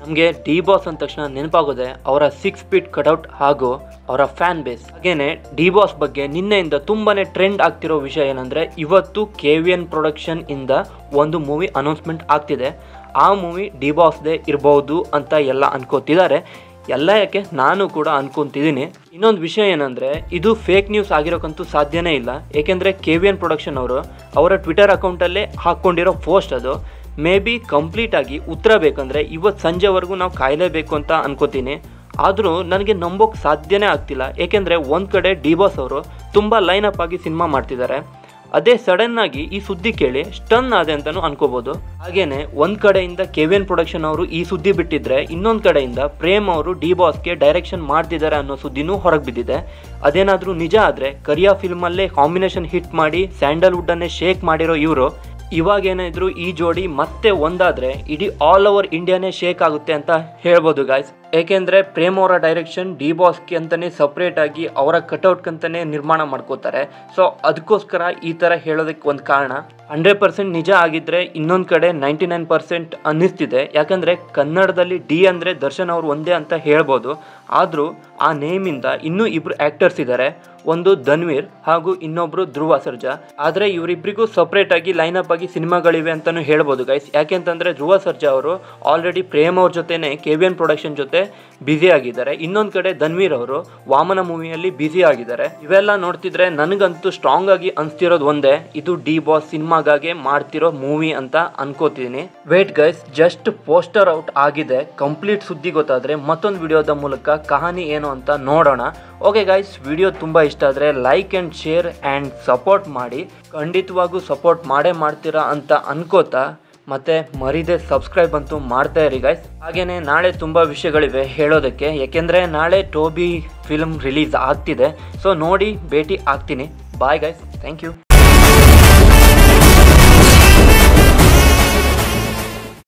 ನಮಗೆ D boss ಅಂದ ತಕ್ಷಣ ನೆನಪಾಗೋದೆ ಅವರ ಸಿಕ್ಸ್ ಫೀಟ್ ಕಟೌಟ್ ಹಾಗೂ ಅವರ ಫ್ಯಾನ್ ಬೇಸ್ ಹಾಗೇನೆ ಡಿ ಬಾಸ್ ಬಗ್ಗೆ ನಿನ್ನೆಯಿಂದ ತುಂಬಾನೇ ಟ್ರೆಂಡ್ ಆಗ್ತಿರೋ ವಿಷಯ ಏನಂದ್ರೆ ಇವತ್ತು ಕೆ ವಿ ಎನ್ ಪ್ರೊಡಕ್ಷನ್ ಇಂದ ಒಂದು ಮೂವಿ ಅನೌನ್ಸ್ಮೆಂಟ್ ಆಗ್ತಿದೆ ಆ ಮೂವಿ ಡಿ ಬಾಸ್ದೇ ಇರಬಹುದು ಅಂತ ಎಲ್ಲ ಅನ್ಕೋತಿದ್ದಾರೆ ಎಲ್ಲ ಯಾಕೆ ನಾನು ಕೂಡ ಅನ್ಕೊಂತಿದ್ದೀನಿ ಇನ್ನೊಂದು ವಿಷಯ ಏನಂದ್ರೆ ಇದು ಫೇಕ್ ನ್ಯೂಸ್ ಆಗಿರೋಕ್ಕಂತೂ ಸಾಧ್ಯನೇ ಇಲ್ಲ ಏಕೆಂದರೆ ಕೆ ವಿ ಎನ್ ಪ್ರೊಡಕ್ಷನ್ ಅವರು ಅವರ ಟ್ವಿಟರ್ ಅಕೌಂಟಲ್ಲೇ ಹಾಕ್ಕೊಂಡಿರೋ ಪೋಸ್ಟ್ ಅದು ಮೇ ಬಿ ಕಂಪ್ಲೀಟ್ ಆಗಿ ಉತ್ತರ ಬೇಕಂದ್ರೆ ಇವತ್ತು ಸಂಜೆವರೆಗೂ ನಾವು ಕಾಯಲೇಬೇಕು ಅಂತ ಅನ್ಕೋತೀನಿ ಆದರೂ ನನಗೆ ನಂಬೋಕೆ ಸಾಧ್ಯನೇ ಆಗ್ತಿಲ್ಲ ಏಕೆಂದರೆ ಒಂದು ಕಡೆ ಡಿ ಬಾಸ್ ಅವರು ತುಂಬ ಲೈನ್ ಅಪ್ ಆಗಿ ಸಿನಿಮಾ ಮಾಡ್ತಿದ್ದಾರೆ ಅದೇ ಸಡನ್ ಆಗಿ ಈ ಸುದ್ದಿ ಕೇಳಿ ಸ್ಟನ್ ಆದೆ ಅಂತಾನು ಅನ್ಕೋಬಹುದು ಹಾಗೇನೆ ಒಂದ್ ಕಡೆಯಿಂದ ಕೆವಿಎನ್ ಪ್ರೊಡಕ್ಷನ್ ಅವರು ಈ ಸುದ್ದಿ ಬಿಟ್ಟಿದ್ರೆ ಇನ್ನೊಂದ್ ಕಡೆಯಿಂದ ಪ್ರೇಮ್ ಅವರು ಡಿ ಬಾಸ್ಗೆ ಡೈರೆಕ್ಷನ್ ಮಾಡ್ತಿದ್ದಾರೆ ಅನ್ನೋ ಸುದ್ದಿನೂ ಹೊರಗೆ ಬಿದ್ದಿದೆ ಅದೇನಾದ್ರೂ ನಿಜ ಆದ್ರೆ ಕರಿಯಾ ಫಿಲ್ಮ್ ಅಲ್ಲೇ ಕಾಂಬಿನೇಷನ್ ಹಿಟ್ ಮಾಡಿ ಸ್ಯಾಂಡಲ್ವುಡ್ ಅನ್ನೇ ಶೇಕ್ ಮಾಡಿರೋ ಇವರು ಇವಾಗ ಏನಾದ್ರು ಈ ಜೋಡಿ ಮತ್ತೆ ಒಂದಾದ್ರೆ ಇಡೀ ಆಲ್ ಓವರ್ ಇಂಡಿಯಾನೇ ಶೇಕ್ ಆಗುತ್ತೆ ಅಂತ ಹೇಳ್ಬೋದು ಗಾಯ್ಸ್ ಏಕೆಂದ್ರೆ ಪ್ರೇಮ್ ಅವರ ಡೈರೆಕ್ಷನ್ ಡಿ ಬಾಸ್ಗೆ ಅಂತಾನೆ ಸಪ್ರೇಟ್ ಆಗಿ ಅವರ ಕಟೌಟ್ ಅಂತಾನೆ ನಿರ್ಮಾಣ ಮಾಡ್ಕೋತಾರೆ ಸೊ ಅದಕ್ಕೋಸ್ಕರ ಈ ತರ ಹೇಳೋದಕ್ಕೆ ಒಂದು ಕಾರಣ ಹಂಡ್ರೆಡ್ ಪರ್ಸೆಂಟ್ ನಿಜ ಆಗಿದ್ರೆ ಇನ್ನೊಂದು ಕಡೆ ನೈಂಟಿ ನೈನ್ ಪರ್ಸೆಂಟ್ ಅನ್ನಿಸ್ತಿದೆ ಯಾಕಂದ್ರೆ ಕನ್ನಡದಲ್ಲಿ ಡಿ ಅಂದ್ರೆ ದರ್ಶನ್ ಅವರು ಒಂದೇ ಅಂತ ಹೇಳ್ಬೋದು ಆದರೂ ಆ ನೇಮಿಂದ ಇನ್ನೂ ಇಬ್ರು ಆಕ್ಟರ್ಸ್ ಇದ್ದಾರೆ ಒಂದು ಧನ್ವೀರ್ ಹಾಗೂ ಇನ್ನೊಬ್ರು ಧ್ರುವ ಸರ್ಜಾ ಆದರೆ ಇವರಿಬ್ಬರಿಗೂ ಸಪ್ರೇಟ್ ಆಗಿ ಲೈನ್ ಅಪ್ ಆಗಿ ಸಿನಿಮಾಗಳಿವೆ ಅಂತಾನು ಹೇಳ್ಬೋದು ಗೈಸ್ ಯಾಕೆಂತಂದ್ರೆ ಧ್ರುವ ಸರ್ಜಾ ಅವರು ಆಲ್ರೆಡಿ ಪ್ರೇಮ್ ಅವ್ರ ಜೊತೆನೆ ಕೆ ವಿ ಎನ್ ಪ್ರೊಡಕ್ಷನ್ ಜೊತೆ ಬ್ಯುಸಿ ಆಗಿದ್ದಾರೆ ಇನ್ನೊಂದು ಕಡೆ ಧನ್ವೀರ್ ಅವರು ವಾಮನ ಮೂವಿಯಲ್ಲಿ ಬ್ಯುಸಿ ಆಗಿದ್ದಾರೆ ಇವೆಲ್ಲ ನೋಡ್ತಿದ್ರೆ ನನಗಂತೂ ಸ್ಟ್ರಾಂಗ್ ಆಗಿ ಅನ್ಸ್ತಿರೋದು ಒಂದೇ ಇದು ಡಿ ಬಾಸ್ ಸಿನಿಮಾಗಾಗೆ ಮಾಡ್ತಿರೋ ಮೂವಿ ಅಂತ ಅನ್ಕೋತೀನಿ wait guys just poster out ಆಗಿದೆ ಕಂಪ್ಲೀಟ್ ಸುದ್ದಿ ಗೊತ್ತಾದ್ರೆ ಮತ್ತೊಂದು ವಿಡಿಯೋದ ಮೂಲಕ ಕಹಾನಿ ಏನು ಅಂತ ನೋಡೋಣ ಓಕೆ ಗೈಸ್ ವಿಡಿಯೋ ತುಂಬ ಇಷ್ಟ ಆದರೆ like and share and support ಮಾಡಿ ಖಂಡಿತವಾಗೂ ಸಪೋರ್ಟ್ ಮಾಡೇ ಮಾಡ್ತೀರಾ ಅಂತ ಅನ್ಕೋತಾ ಮತ್ತೆ ಮರಿದೆ ಸಬ್ಸ್ಕ್ರೈಬ್ ಅಂತೂ ಮಾಡ್ತಾ ಇರಿ ಗೈಸ್ ಹಾಗೇನೆ ನಾಳೆ ತುಂಬ ವಿಷಯಗಳಿವೆ ಹೇಳೋದಕ್ಕೆ ಯಾಕೆಂದರೆ ನಾಳೆ ಟೋಬಿ ಫಿಲ್ಮ್ ರಿಲೀಸ್ ಆಗ್ತಿದೆ ಸೊ ನೋಡಿ ಭೇಟಿ ಆಗ್ತೀನಿ ಬಾಯ್ ಗೈಸ್ ಥ್ಯಾಂಕ್ ಯು